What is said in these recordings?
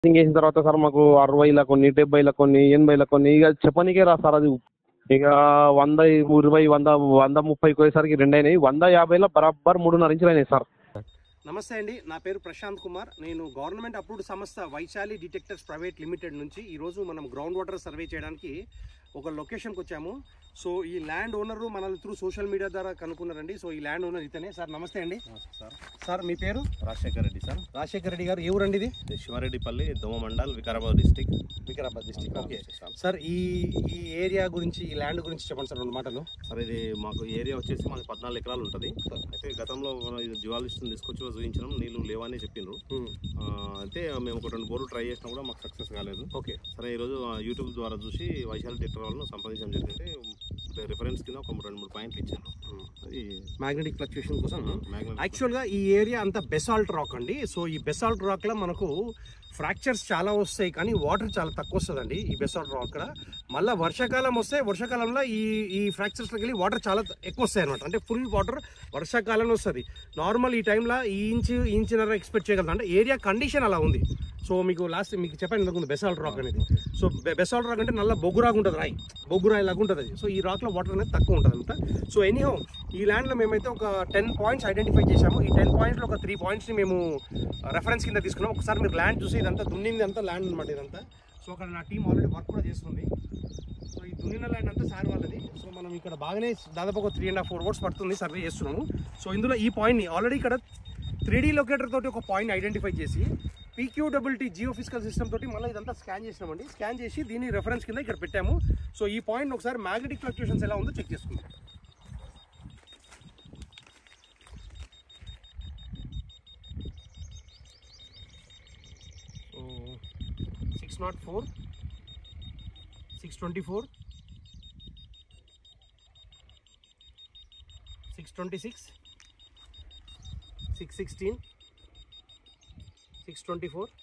Processing చేసిన తర్వాత sir మాకు అరవైల కొన్ని డెబ్బైల కొన్ని ఎనభైల కొన్ని ఇక చెప్పనీకే రా సార్ అది ఇక వంద ఇరవై వంద వంద ముప్పై పోయేసరికి రెండు అయినాయి వంద యాభైలో బరాబర్ మూడున్నర ఇంచులు అయినాయి సార్ నమస్తే అండి నా పేరు ప్రశాంత్ కుమార్ నేను గవర్నమెంట్ అప్రూవ్డ్ సంస్థ వైశాలి డిటెక్టర్స్ ప్రైవేట్ లిమిటెడ్ నుంచి ఈరోజు మనం గ్రౌండ్ వాటర్ సర్వే చేయడానికి ఒక లొకేషన్కి వచ్చాము సో ఈ ల్యాండ్ ఓనర్ మనల్ని త్రూ సోషల్ మీడియా ద్వారా కనుక్కున్నారండి సో ఈ ల్యాండ్ ఓనర్ ఇతనే సార్ నమస్తే అండి సార్ సార్ మీ పేరు రాజశేఖర్ రెడ్డి సార్ రాజశేఖర్ రెడ్డి గారు ఏ ఊరండి ఇది ఇది Sivareddipalli Doma mandal Vikarabad district Vikarabad district okay sir sir ఈ ఈ ఏరియా గురించి ఈ ల్యాండ్ గురించి చెప్పండి సార్ రెండు మాటలు సార్ ఇది మాకు ఏరియా వచ్చేసి మాది పద్నాలుగు ఎకరాలు ఉంటుంది అయితే గతంలో జివాలిస్ట్ని తీసుకొచ్చి చూపించడం నీళ్ళు లేవని చెప్పిండ్రు ఆ, అయితే మేము ఒక రెండు బోర్లు ట్రై చేసినా కూడా మాకు సక్సెస్ కాలేదు ఓకే సరే ఈరోజు ఆ, యూట్యూబ్ ద్వారా చూసి వైశాలి టెక్టర్ వాళ్ళను సంప్రదించడం జరిగింది రిఫరెన్స్ కింద ఒక రెండు మూడు పాయింట్లు ఇచ్చారు అది మ్యాగ్నెటిక్ ఫ్లక్చుయేషన్ కోసం మ్యాగ్నెట్ యాక్చువల్గా ఈ ఏరియా అంతా బెసాల్ట్ రాక్ అండి సో ఈ బెసాల్ట్ రాక్లో మనకు ఫ్రాక్చర్స్ చాలా వస్తాయి కానీ వాటర్ చాలా తక్కువ వస్తుందండి ఈ బెసాల్ట్ రాక్ మళ్ళీ వర్షాకాలం వస్తే వర్షాకాలంలో ఈ ఈ ఫ్రాక్చర్స్లోకి వెళ్ళి వాటర్ చాలా ఎక్కువ వస్తాయి అనమాట అంటే ఫుల్ వాటర్ వర్షాకాలంలో వస్తుంది నార్మల్ ఈ టైంలో ఈ ఇంచ్ ఇంచున్నర ఎక్స్పెక్ట్ చేయగలుగుతాం అంటే ఏరియా కండిషన్ అలా ఉంది సో మీకు లాస్ట్ మీకు చెప్పాను ఇంతకు బెసాల్ట్ రాక్ అనేది సో బెసాల్ట్ రాక్ అంటే నల్ల బొగ్గురాగా ఉంటుంది రాయి బొగ్గురాయి లాగా ఉంటుంది అది సో ఈ రాక్లో వాటర్ అనేది తక్కువ ఉంటుంది అనమాట సో ఎనీహో ఈ ల్యాండ్లో మేమైతే ఒక టెన్ పాయింట్స్ ఐడెంటిఫై చేశాము ఈ టెన్ పాయింట్స్లో ఒక త్రీ పాయింట్స్ని మేము రెఫరెన్స్ కింద తీసుకున్నాం ఒకసారి మీరు ల్యాండ్ చూసి ఇదంతా దున్నింది అంతా ల్యాండ్ అనమాట ఇదంతా సో అక్కడ నా టీం ఆల్రెడీ వర్క్ కూడా చేస్తుంది సో ఈ దున్నిన ల్యాండ్ అంతా సార్ వాళ్ళది సో మనం ఇక్కడ బాగానే దాదాపు ఒక three and half four hours పడుతుంది సర్వే చేస్తున్నాము సో ఇందులో ఈ పాయింట్ని ఆల్రెడీ ఇక్కడ త్రీ డీ లొకేటర్ తోటి ఒక పాయింట్ ఐడెంటిఫై చేసి పీక్యూడబ్ల్టీ జియో ఫిజికల్ సిస్టమ్ తోటి మళ్ళీ ఇదంతా స్కాన్ చేసినామండి స్కాన్ చేసి దీన్ని రెఫరెన్స్ కింద ఇక్కడ పెట్టాము సో ఈ పాయింట్ ఒకసారి మ్యాగ్నెటిక్ ఫ్లక్చుయేషన్స్ ఎలా ఉందో చెక్ చేసుకుందాం so six nought four six twenty four six twenty six six sixteen six twenty four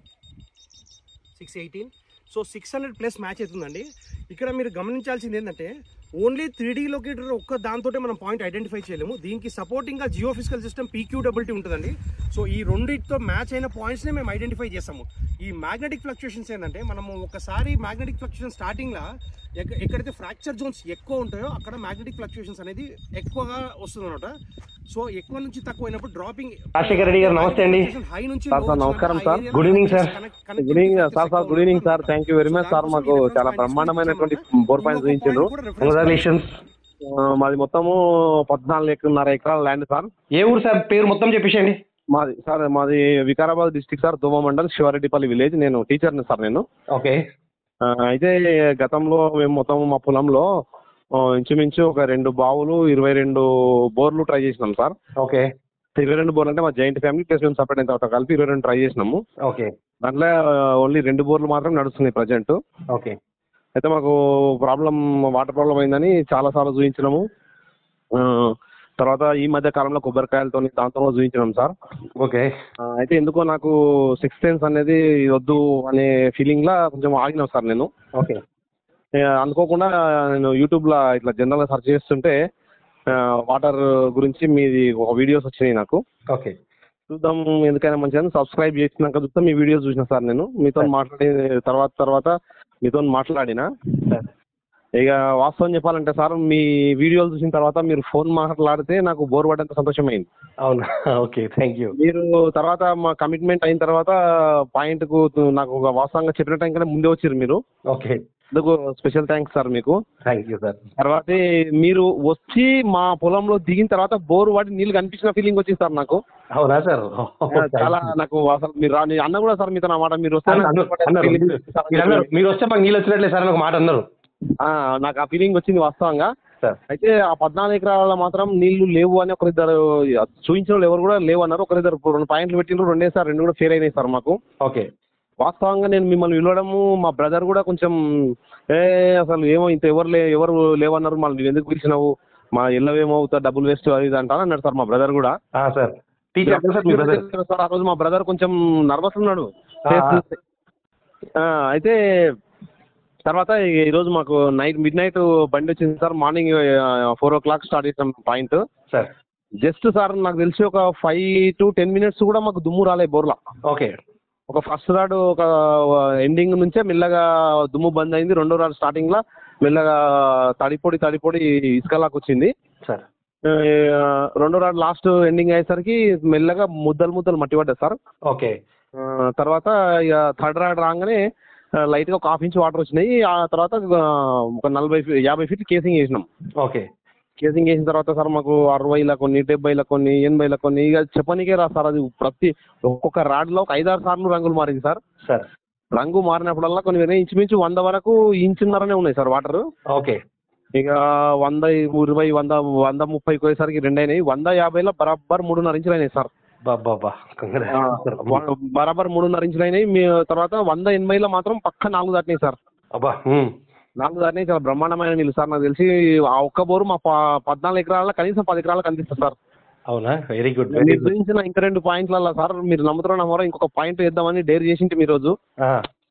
six eighteen so six hundred plus match అవుతుందండి ఇక్కడ మీరు గమనించాల్సింది ఏంటంటే ఓన్లీ త్రీ డీ లొకేటర్ ఒక్క దాంతో మనం పాయింట్ ఐడెంటిఫై చేయలేము దీనికి సపోర్టింగ్గా జియో ఫిజికల్ సిస్టమ్ పీక్యూడబిలిటీ ఉంటుందండి సో ఈ రెండింటితో మ్యాచ్ అయిన పాయింట్స్ని మేము ఐడెంటిఫై చేస్తాము ఈ మ్యాగ్నెటిక్ ఫ్లక్చుయేషన్స్ ఏంటంటే మనము ఒకసారి మ్యాగ్నెటిక్ ఫ్లక్చుయేషన్ స్టార్టింగ్లో ఎక్క- ఎక్కడైతే ఫ్రాక్చర్ జోన్స్ ఎక్కువ ఉంటాయో అక్కడ మ్యాగ్నెటిక్ ఫ్లక్చుయేషన్స్ అనేది ఎక్కువగా వస్తుంది అనమాట సో ఎక్కువ నుంచి తక్కువ అయినప్పుడు డ్రాపింగ్ రాజశేఖర్ రెడ్డి గారు నమస్తే అండి హై నుంచి సార్, సార్, నమస్కారం sir. Good evening sir. Good evening sir sir good evening sir thank you very much sir మాకు చాలా బ్రహ్మాండమైనటువంటి బోర్ పాయింట్స్ చూపించారు కంగ్రాచులేషన్స్ ఆ, మాది మొత్తము పద్నాలుగు ఎకరన్నర ఎకరాల ల్యాండ్ సార్ ఏ ఊరు సార్ పేరు మొత్తం చెప్పేసండి మాది సార్ మాది Vikarabad district sir Dumma mandal Sivareddipalli village నేను టీచర్ని సార్ నేను ఓకే ఆ, అయితే గతంలో మేము మొత్తం మా పొలంలో ఆ, ఇంచుమించు ఒక రెండు బావులు ఇరవై రెండు బోర్లు ట్రై చేసినాం సార్ ఓకే ఇరవై రెండు బోర్లు అంటే మా జాయింట్ ఫ్యామిలీ ప్లస్ మేము సపరేట్ అయిన తర్వాత కలిపి ఇరవై రెండు ట్రై చేసినాము ఓకే దాంట్లో ఓన్లీ రెండు బోర్లు మాత్రం నడుస్తున్నాయి ప్రజెంట్ ఓకే అయితే మాకు ప్రాబ్లం వాటర్ ప్రాబ్లం అయిందని చాలా సార్లు చూపించినాము ఆ, తర్వాత ఈ మధ్య కాలంలో కొబ్బరికాయలతో దాంతో కూడా చూపించినాం సార్ ఓకే ఆ, అయితే ఎందుకో నాకు సిక్స్ సెన్స్ అనేది వద్దు అనే ఫీలింగ్లా కొంచెం ఆగినాం సార్ నేను ఓకే ఏ, అనుకోకుండా నేను యూట్యూబ్లో ఇట్లా జనరల్గా సెర్చ్ చేస్తుంటే వాటర్ గురించి మీది ఒక వీడియోస్ వచ్చినాయి నాకు ఓకే చూద్దాం ఎందుకైనా మంచిదని సబ్స్క్రైబ్ చేసినాక చూస్తే మీ వీడియోస్ చూసిన సార్ నేను మీతో మాట్లాడి తర్వాత తర్వాత మీతో మాట్లాడిన ఇక వాస్తవం చెప్పాలంటే సార్ మీ వీడియోలు చూసిన తర్వాత మీరు ఫోన్ మాట్లాడితే నాకు బోర్ పడ్డంత సంతోషమైంది అవునా ఓకే థ్యాంక్ యూ మీరు తర్వాత మా కమిట్మెంట్ అయిన తర్వాత పాయింట్కు నాకు ఒక వాస్తవంగా చెప్పిన టైం కంటే ముందే వచ్చారు మీరు ఓకే అందుకు స్పెషల్ థ్యాంక్స్ సార్ మీకు థ్యాంక్ యూ సార్ తర్వాత మీరు వచ్చి మా పొలంలో దిగిన తర్వాత బోరు వాడి నీళ్ళు కనిపించిన ఫీలింగ్ వచ్చింది సార్ నాకు అవునా సార్ చాలా నాకు అసలు మీరు రా- నేను అన్న కూడా సార్ మీతో నా మాట మీరు వస్తే నాకు అన్నారు feeling మీరు అన్నారు మీరు వస్తే మాకు నీళ్ళు వచ్చినట్లే సార్ అని ఒక మాట అన్నారు ఆ, నాకు ఆ ఫీలింగ్ వచ్చింది వాస్తవంగా సార్ అయితే ఆ పద్నాలుగు ఎకరాల మాత్రం నీళ్లు లేవు అని ఒకరిద్దరు చూపించిన వాళ్ళు ఎవరు కూడా లేవు అన్నారు ఒకరిద్దరు రెండు పాయింట్లు పెట్టినారు రెండే సార్ రెండు కూడా ఫెయిల్ అయినాయి సార్ మాకు ఓకే వాస్తవంగా నేను మిమ్మల్ని పిలవడము మా బ్రదర్ కూడా కొంచెం ఏ అసలు ఏమో ఇంత ఎవరు లే ఎవరు లేవన్నారు మళ్ళీ నువ్వు ఎందుకు పిలిచినావు మా ఇళ్ళవేమో అవుతా డబ్బులు వేస్ట్ అది ఇది అంటా అన్నాడు సార్ మా బ్రదర్ కూడా ఆ, సార్ టీచర్ సార్ మీ బ్రదర్ సార్ ఆ రోజు మా బ్రదర్ కొంచెం నర్వస్ ఉన్నాడు ఆ, ఆ. ఆ, అయితే తర్వాత ఈ- ఈరోజు మాకు నైట్ మిడ్ నైట్ బండి వచ్చింది sir morning four o'clock start చేసాం పాయింట్ సార్ జస్ట్ సార్ నాకు తెలిసి ఒక ఫైవ్ టు టెన్ మినిట్స్ కూడా మాకు దుమ్ము రాలే బోర్లా ఓకే ఒక ఫస్ట్ రాడ్ ఒక ఎండింగ్ నుంచే మెల్లగా దుమ్ము బంద్ అయింది రెండో రాడ్ స్టార్టింగ్ లో మెల్లగా తడిపొడి తడిపొడి ఇసుకలాగా వచ్చింది సార్ ఆ, రెండో రాడ్ లాస్ట్ ఎండింగ్ అయ్యేసరికి మెల్లగా ముద్దలు ముద్దలు మట్టి పడ్డది సార్ ఓకే ఆ, తర్వాత ఇక థర్డ్ రాడ్ రాగానే ఆ, లైట్ గా ఒక హాఫ్ ఇంచ్ వాటర్ వచ్చినాయి ఆ తర్వాత ఆ, ఒక నలభై ఫీ- యాభై ఫీట్ కేసింగ్ వేసినాం ఓకే కేసింగ్ వేసిన తర్వాత సార్ మాకు అరవైల కొన్ని డెబ్బైల కొన్ని ఎనభైల కొన్ని ఇక చెప్పనీకే రా సార్ అది ప్రతి ఒక్కొక్క రాడ్లో ఒక ఐదారు సార్లు రంగులు మారింది సార్ సార్ రంగు మారినప్పుడల్లా కొన్ని వేరే ఇంచుమించు వంద వరకు ఇంచున్నరనే ఉన్నాయి సార్ వాటర్ ఓకే ఇక వంద ఇరవై వంద వంద ముప్పై పోయేసరికి రెండు అయినాయి వంద యాభైలో బరాబర్ మూడున్నర ఇంచులు అయినాయి సార్ బాబా వ- బరాబర్ మూడున్నర ఇంచులు అయినాయి మీ తర్వాత వంద ఎనభైలో మాత్రం పక్క నాలుగు దాటినాయి సార్ అబ్బా ఉమ్. నాలుగు దాటినాయి చాలా బ్రహ్మాండమైన నీళ్ళు సార్ నాకు తెలిసి ఆ ఒక్క బోరు మా ప- పద్నాలుగు ఎకరాల కనీసం పది ఎకరాల కనిపిస్తుంది సార్ అవునా వెరీ గుడ్ వెరీ మీరు గుడ్ గురించిన ఇంకా రెండు పాయింట్లలో సార్ మీరు నమ్ముతున్న నమ్మరో ఇంకొక పాయింట్ వేద్దామని డేర్ చేసింటి మీ రోజు ఆ,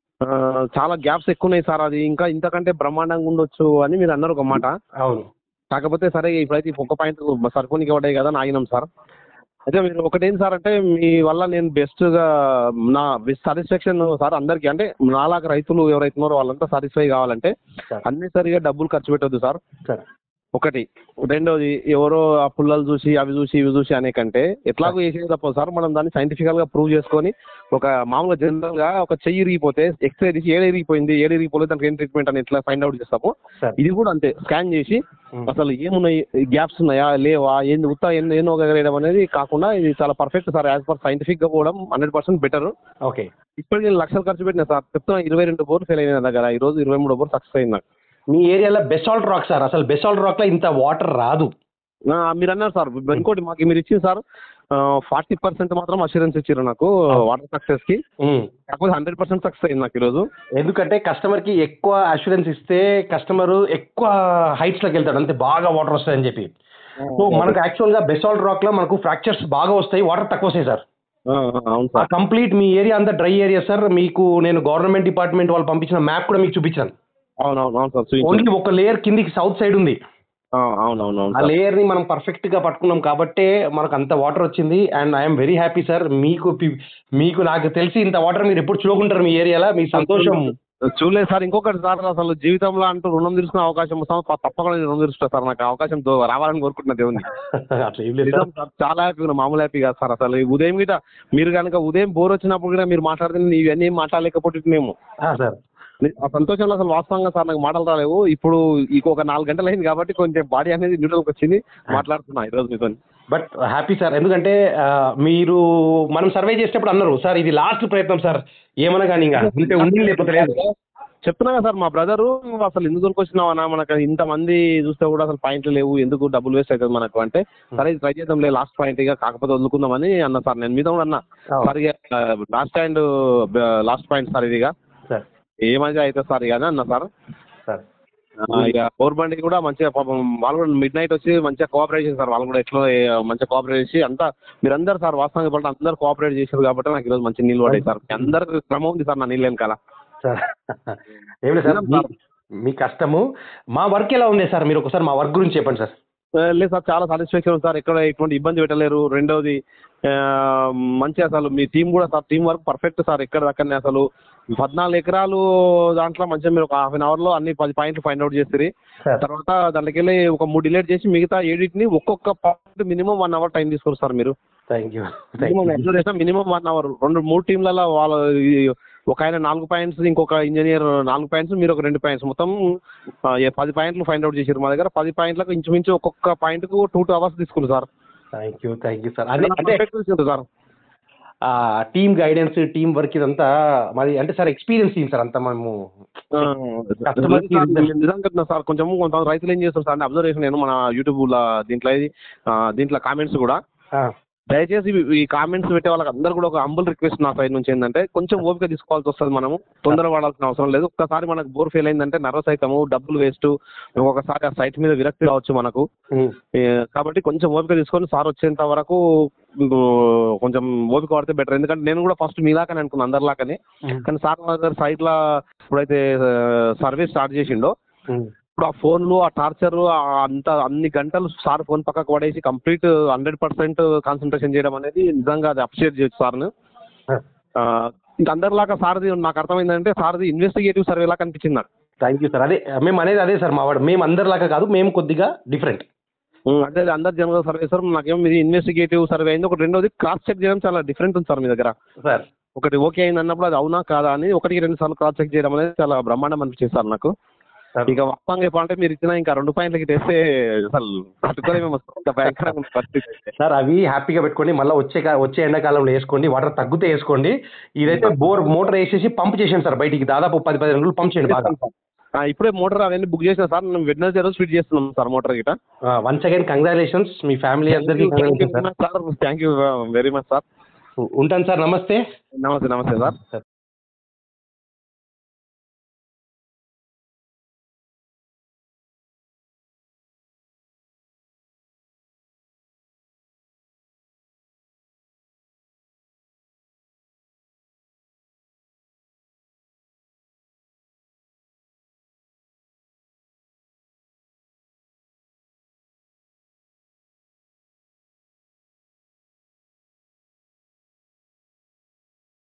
చాలా గ్యాప్స్ ఎక్కువ ఉన్నాయి సార్ అది ఇంకా ఇంతకంటే బ్రహ్మాండంగా ఉండొచ్చు అని మీరు అన్నారు ఒక మాట అవును కాకపోతే సరే ఇప్పుడైతే ఈ ఒక్క పాయింట్ సరిపోనికి పడ్డాయి కదా అని ఆగినాం సార్ అయితే మీరు ఒకటేం సార్ అంటే మీ వల్ల నేను బెస్ట్గా నా బెస్ట్ సాటిస్ఫాక్షన్ సార్ అందరికీ అంటే నాలాగా రైతులు ఎవరైతే ఉన్నారో వాళ్ళంతా సాటిస్ఫై కావాలంటే సార్ అన్నెసరిగా డబ్బులు ఖర్చు పెట్టొద్దు సార్ సార్ ఒకటి రెండోది ఎవరో ఆ పుల్లలు చూసి అవి చూసి ఇవి చూసి అనే కంటే ఎట్లాగో చేసేది తప్ప సార్ మనం దాన్ని సైంటిఫికల్ గా ప్రూవ్ చేసుకొని ఒక మామూలుగా జనరల్ గా ఒక చెయ్యి ఇరిగిపోతే ఎక్స్రే తీసి ఏడు ఇరిగిపోయింది ఏడు ఇరిగిపోలేదు దానికి ఏం ట్రీట్మెంట్ అని ఎట్లా ఫైండ్ అవుట్ చేస్తాము సార్ ఇది కూడా అంతే స్కాన్ చేసి Hmm. అసలు ఏమున్నాయి గ్యాప్స్ ఉన్నాయా లేవా ఏంది ఉత్తా ఎన్నో ఎన్నో వేయడం అనేది కాకుండా ఇది చాలా perfect sir as per scientific గా పోవడం హండ్రెడ్ పర్సెంట్ బెటర్ ఓకే ఇప్పటికి నేను లక్షలు ఖర్చు పెట్టిన సార్ చెప్తున్నా ఇరవై రెండు బోర్లు ఫెయిల్ అయిన దగ్గర ఈ రోజు ఇరవై మూడు బోర్లు సక్సెస్ అయింది నాకు మీ ఏరియాలో బెసాల్ట్ రాక్ సార్ అసలు బెసాల్ట్ రాక్ లో ఇంత వాటర్ రాదు ఆ, మీరు అన్నారు సార్ ఇంకోటి మాకు మీరు ఇచ్చింది సార్ ఫార్టీ పర్సెంట్ మాత్రం అష్యూరెన్స్ ఇచ్చారు నాకు వాటర్ సక్సెస్ కి ఉమ్. కాకపోతే హండ్రెడ్ పర్సెంట్ సక్సెస్ అయింది నాకు ఈరోజు ఎందుకంటే కస్టమర్ కి ఎక్కువ అష్యూరెన్స్ ఇస్తే కస్టమర్ ఎక్కువ హైట్స్ లోకి వెళ్తాడు అంతే బాగా వాటర్ వస్తాయని చెప్పి సో మనకు యాక్చువల్ గా బెసాల్ట్ రాక్ లో మనకు ఫ్రాక్చర్స్ బాగా వస్తాయి వాటర్ తక్కువ వస్తాయి సార్ ఆ, ఆ, అవును ఆ సార్ కంప్లీట్ మీ ఏరియా అంతా డ్రై ఏరియా సార్ మీకు నేను గవర్నమెంట్ డిపార్ట్మెంట్ వాళ్ళు పంపించిన మ్యాప్ కూడా మీకు చూపించాను అవును అవును అవును సార్ చూపించండి. ఓన్లీ ఒక లేయర్ కిందికి సౌత్ సైడ్ ఉంది ఆ, అవును అవును అవును ఆ సార్. లేయర్ ని మనం పర్ఫెక్ట్ గా పట్టుకున్నాం కాబట్టే మనకు అంత వాటర్ వచ్చింది and I'm very happy sir మీకు పి- మీకు నాకు తెలిసి ఇంత వాటర్ మీరు ఎప్పుడు చూడకుంటారు మీ ఏరియాలో మీ సంతోషం చూడలేదు సార్ ఇంకొకటి సార్ అసలు జీవితంలో అంటూ రుణం తీసుకునే అవకాశం వస్తాం తప్పకుండా నేను రుణం తీసుకుంటా సార్ నాకు అవకాశం దో- రావాలని కోరుకుంటున్నా దేవుని అట్లా ఏం లేదు నిజం సార్ చాలా హ్యాపీ ఉన్నా మామూలు హ్యాపీ కాదు సార్ అసలు ఈ ఉదయం గిట మీరు కనుక ఉదయం బోర్ వచ్చినప్పుడు కూడా మీరు మాట్లాడితే ఇవన్నీ మాట్లాడలేకపోతే మేము సార్ ఆ సంతోషంలో అసలు వాస్తవంగా సార్ నాకు మాటలు రాలేవు ఇప్పుడు ఇంకొక నాలుగు గంటలు అయింది కాబట్టి కొంచెం బాడీ అనేది న్యూట్రల్కి వచ్చింది మాట్లాడుతున్నా ఈరోజు మీతో బట్ హ్యాపీ సార్ ఎందుకంటే ఆ, మీరు మనం సర్వే చేసేటప్పుడు అన్నారు సార్ ఇది లాస్ట్ ప్రయత్నం సార్ ఏమన్నా కానీ ఇంకా ఉంటే ఉంది లేకపోతే లేదు చెప్తున్నా కదా సార్ మా బ్రదరు అసలు ఎందుకు వచ్చినావన్నా మనకు ఇంతమంది చూస్తే కూడా అసలు పాయింట్లు లేవు ఎందుకు డబ్బులు వేస్ట్ అవుతుంది మనకు అంటే సరే ట్రై చేద్దాం లే లాస్ట్ పాయింట్ ఇక కాకపోతే వదులుకుందామని అన్న సార్ నేను మీద కూడా అన్నా సార్ ఇక last point last point sir ఇది ఇక సార్ ఏమైతే అయితే సార్ ఇక అని అన్న సార్ సార్ ఆ, ఇక గవర్నమెంట్ కూడా మంచిగా పాపం వాళ్ళు కూడా మిడ్ నైట్ వచ్చి మంచిగా కోఆపరేట్ చేశారు సార్ వాళ్ళు కూడా ఎట్లా ఏ, మంచిగా కోఆపరేట్ చేసి అంతా మీరందరూ సార్ వాస్తవంగా చెప్పాలంటే అందరూ కోఆపరేట్ చేశారు కాబట్టి నాకు ఈరోజు మంచి నీళ్ళు పడ్డాయి సార్ మీ అందరికి శ్రమ ఉంది సార్ నా నీళ్ళు వెనకాల సార్ ఏం లేదు సార్ మీ- మీ కష్టము మా వర్క్ ఎలా ఉంది సార్ మీరు ఒకసారి మా వర్క్ గురించి చెప్పండి సార్ ఆ, లేదు సార్ చాలా సాటిస్ఫాక్షన్ ఉంది సార్ ఎక్కడ ఎటువంటి ఇబ్బంది పెట్టలేరు రెండోది ఆ, మంచి అసలు మీ టీం కూడా sir team work perfect sir ఎక్కడ దక్కనే అసలు పద్నాలుగు ఎకరాలు దాంట్లో మంచిగా మీరు ఒక హాఫ్ అన్ అవర్లో అన్ని పది పాయింట్లు ఫైండ్ అవుట్ చేస్తారు సార్ తర్వాత దాంట్లోకి వెళ్ళి ఒక మూడు డిలేట్ చేసి మిగతా ఏడింటిని ఒక్కొక్క point minimum one hour time తీసుకోరు సార్ మీరు థ్యాంక్ యూ మినిమం అబ్జర్వ్ చేసినా మినిమం వన్ అవర్ రెండు మూడు టీంలలో వాళ్ళ ఈ- ఒక ఆయన నాలుగు పాయింట్స్ ఇంకొక ఇంజనీర్ నాలుగు పాయింట్స్ మీరు ఒక రెండు పాయింట్స్ మొత్తం ఆ, ఏ పది పాయింట్లు ఫైండ్ అవుట్ చేశారు మా దగ్గర పది పాయింట్లకు ఇంచుమించు ఒక్కొక్క పాయింట్కు టూ టూ అవర్స్ తీసుకున్నారు sir thank you thank you sir అదే అంటే Perfect తీసుకుంటారు sir team guidance team work ఇదంతా మరి అంటే సార్ ఎక్స్పీరియన్స్ టీమ్ సార్ అంతా మేము ఆ, Customer కి సార్, నేను నిజంగా చెప్తున్నా సార్ కొంచెం కొంత రైతులు ఏం చేస్తారు సార్ అంటే అబ్జర్వేషన్ నేను మన యూట్యూబ్ దీంట్లో ఇది, ఆ, దీంట్లో కామెంట్స్ కూడా ఆ, దయచేసి ఇవి- ఈ కామెంట్స్ పెట్టే వాళ్ళకి అందరు కూడా ఒక అంబుల్ రిక్వెస్ట్ నా సైడ్ నుంచి ఏంటంటే కొంచెం ఓపిక తీసుకోవాల్సి వస్తుంది మనము తొందర పడాల్సిన అవసరం లేదు ఒక్కసారి మనకు బోర్ ఫెయిల్ అయిందంటే నర్వస్ అవుతాము డబ్బులు వేస్ట్ ఒక్కొక్కసారి ఆ సైట్ మీద విరక్తి కావచ్చు మనకు ఉమ్, ఏ, కాబట్టి కొంచెం ఓపిక తీసుకొని సార్ వచ్చేంత వరకు ఇంకో కొంచెం ఓపిక పడితే బెటర్ ఎందుకంటే నేను కూడా ఫస్ట్ మీలాకనే అనుకున్నాను అందరిలాకనే ఉమ్, కానీ సార్ మా దగ్గర సైట్లో ఇప్పుడైతే సర్వీస్ స్టార్ట్ చేసిండో ఉమ్. ఇప్పుడు ఆ ఫోన్లు ఆ టార్చర్ అంత అన్ని గంటలు సార్ ఫోన్ పక్కకు పడేసి కంప్లీట్ హండ్రెడ్ పర్సెంట్ కాన్సన్ట్రేషన్ చేయడం అనేది నిజంగా అది అప్రిషియేట్ చేయొచ్చు సార్ను ఆ, ఇంకా అందరిలాగా సార్ది నాకు అర్థమైందంటే సార్ది ఇన్వెస్టిగేటివ్ సర్వే లాగా అనిపించింది నాకు థ్యాంక్ యూ సార్ అదే మేము అనేది అదే సార్ మా వాడు మేము అందరిలాగా కాదు మేము కొద్దిగా డిఫరెంట్ ఉమ్, అదే అదే అందరు జనరల్ సర్వే సార్ నాకేమో ఇది ఇన్వెస్టిగేటివ్ సర్వే అయింది ఒకటి రెండోది క్రాస్ చెక్ చేయడం చాలా డిఫరెంట్ ఉంది సార్ మీ దగ్గర సార్ ఒకటి ఓకే అయింది అన్నప్పుడు అది అవునా కాదా అని ఒకటికి రెండు సార్లు క్రాస్ చెక్ చేయడం అనేది చాలా బ్రహ్మాండం అనిపించింది సార్ నాకు సార్ ఇక వాస్తవంగా చెప్పాలంటే మీరు ఇచ్చిన ఇంకా రెండు పాయింట్లకి తెస్తే అసలు తట్టుకోలేమేమో సార్. అంత భయంకరంగా ఉంది పరిస్థితి సార్ అవి హ్యాపీగా పెట్టుకోండి మళ్ళీ వచ్చే కా- వచ్చే ఎండాకాలంలో వేసుకోండి వాటర్ తగ్గితే వేసుకోండి ఇదైతే బోర్ మోటార్ వేసేసి పంప్ చేసాను సార్ బయటికి దాదాపు పది పదిహేను రోజులు పంప్ చేయండి బాగా ఆ, ఇప్పుడే మోటార్ అవన్నీ బుక్ చేసిన సార్ మేము వెడ్నెస్డే రోజు ఫిట్ చేస్తున్నాం సార్ మోటార్ గిట వన్స్ అగైన్ కంగ్రాచులేషన్స్ మీ ఫ్యామిలీ అందరికీ congratulations sir sir thank you very much sir ఉంటాను సార్ నమస్తే నమస్తే నమస్తే సార్